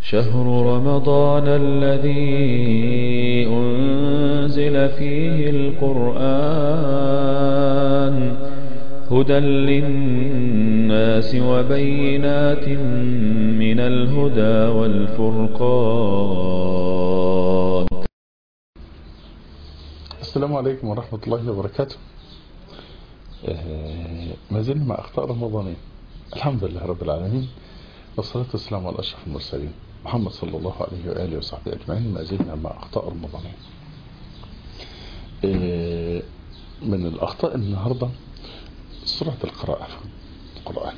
شهر رمضان الذي أنزل فيه القرآن هدى للناس وبينات من الهدى والفرقان السلام عليكم ورحمة الله وبركاته آه، ما زلنا مع أخطاء رمضانية الحمد لله رب العالمين والصلاة والسلام على أشرف المرسلين محمد صلى الله عليه وآله وصحبه أجمعين ما زلنا مع أخطاء رمضانية آه، من الأخطاء النهاردة سرعة القراءة في القرآن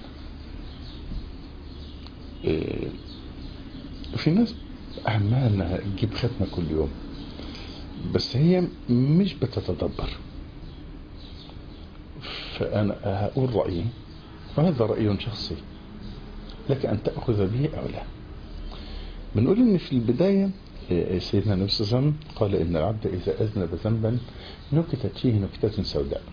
آه، في ناس أهمها أنها تجيب ختمة كل يوم بس هي مش بتتدبر فأنا هقول رأيي وهذا رأي شخصي لك أن تأخذ به أو لا بنقول إن في البداية سيدنا النبي صلى الله عليه وسلم قال إن العبد إذا أذنب ذنبا نكتت فيه نكتة سوداء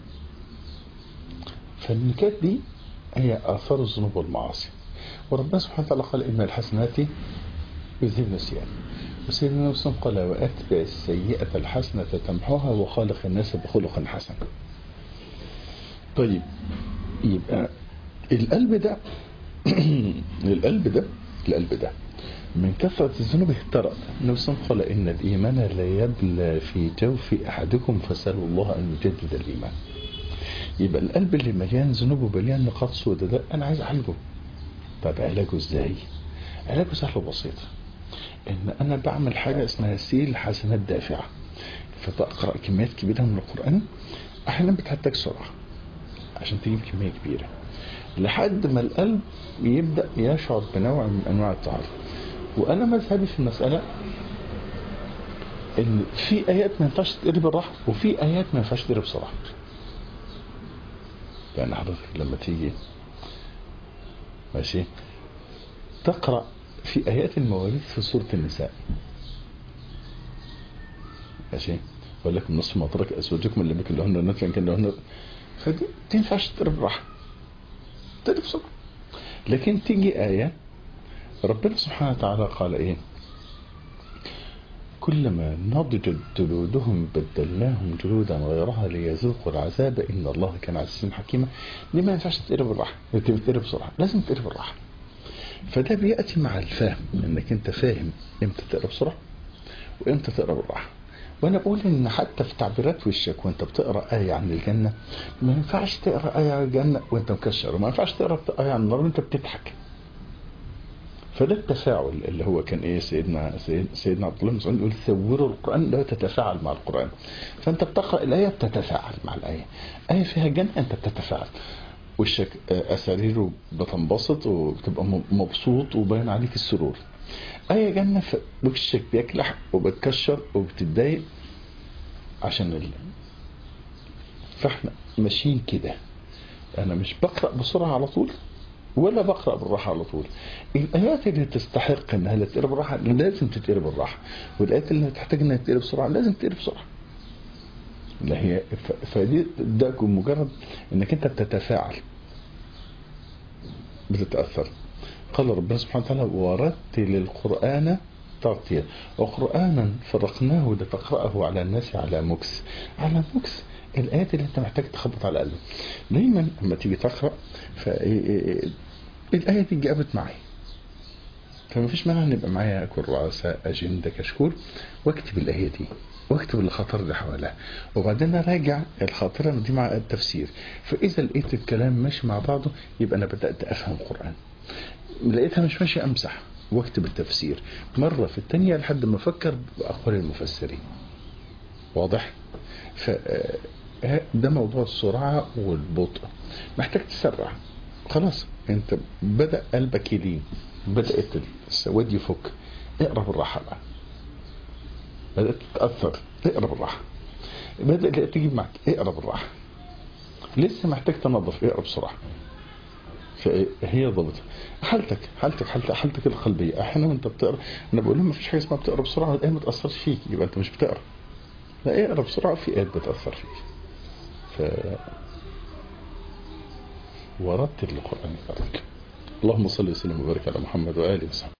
فالنكات دي هي آثار الذنوب والمعاصي وربنا سبحانه وتعالى قال إن الحسنات يذهبن السيئات وسيدنا النبي صلى الله عليه وسلم قال وأتبع السيئة الحسنة تمحوها وخالق الناس بخلق حسن طيب يبقى القلب ده القلب ده القلب ده من كثرة الذنوب اهترأ النبي صلى الله عليه وسلم قال إن الإيمان لا يبلى في جوف أحدكم فسألوا الله أن يجدد الإيمان يبقى القلب اللي مليان ذنوب ومليان نقاط سوداء ده أنا عايز أعالجه طب علاجه إزاي؟ علاجه سهل وبسيط إن أنا بعمل حاجة اسمها سيل حسنات دافعة فتقرأ كميات كبيرة من القرآن أحيانا بتحتاج سرعة عشان تجيب كمية كبيرة لحد ما القلب يبدأ يشعر بنوع من أنواع التعاطف وأنا مذهبي في المسألة إن في آيات ما ينفعش تقري بالراحة وفي آيات ما ينفعش تقري بسرعة يعني حضرتك لما تيجي ماشي تقرأ في آيات المواريث في سورة النساء ماشي ولكم نصف ما ترك أزواجكم اللي بك لهن نتفا كان لهن فدي تنفعش تقرا بالراحه تقرا بسرعه لكن تيجي آية ربنا سبحانه وتعالى قال إيه كلما نضجت جلودهم بدلناهم جلودا غيرها ليذوقوا العذاب إن الله كان عزيزا حكيما دي ما ينفعش تقرا بالراحه تقرا بسرعه لازم تقرا بالراحه فده بيأتي مع الفهم انك انت فاهم امتى تقرا بسرعه وامتى تقرا بالراحه وانا بقول ان حتى في تعبيرات وشك وانت بتقرا ايه عن الجنه ما ينفعش تقرا ايه عن الجنه وانت مكشر وما ينفعش تقرا ايه عن النار وانت بتضحك فده التفاعل اللي هو كان ايه سيدنا سيد سيدنا عبد الله بن مسعود يقول ثوروا القران لا تتفاعل مع القران فانت بتقرا الايه بتتفاعل مع الايه ايه فيها جنه انت بتتفاعل وشك اساريره بتنبسط وبتبقى مبسوط وباين عليك السرور اي جنة وشك بيكلح وبتكشر وبتتضايق عشان الله فاحنا ماشيين كده انا مش بقرأ بسرعة على طول ولا بقرأ بالراحة على طول الآيات اللي تستحق انها تتقرا بالراحة لازم تتقرا بالراحة والآيات اللي تحتاج انها تتقرا بسرعة لازم تتقرا بسرعة لا هي فدي ده مجرد انك انت بتتفاعل بتتأثر قال ربنا سبحانه وتعالى ورتل القرآن ترتيلا وقرآنا فرقناه لتقرأه على الناس على مكس على مكس الآيات اللي انت محتاج تخبط على قلبك دايما لما تيجي تقرأ الآية دي جابت معي فما فيش مانع ان يبقى معايا كراسة أجندة كشكول واكتب الآية دي واكتب الخطر اللي حواليها وبعدين اراجع الخاطره دي مع التفسير فاذا لقيت الكلام ماشي مع بعضه يبقى انا بدات افهم القران لقيتها مش ماشي امسح واكتب التفسير مرة في الثانية لحد ما افكر باقوال المفسرين واضح ف ده موضوع السرعة والبطء محتاج تسرع خلاص انت بدأ قلبك يلين بدأت السواد يفك اقرا بالراحة بقى بدأت تتأثر اقرا بالراحة بدأت تجيب معك اقرا بالراحة لسه محتاج تنظف اقرا بسرعة فهي ضبط حالتك حالتك حالتك حالتك القلبيه احيانا وانت بتقرا انا بقول لهم ما فيش حاجه اسمها بتقرا بسرعه الايه ما تاثرش فيك يبقى انت مش بتقرا لا اقرا بسرعه في ايات بتاثر فيك ف ورتل القران ترك اللهم صل وسلم وبارك على محمد واله وصحبه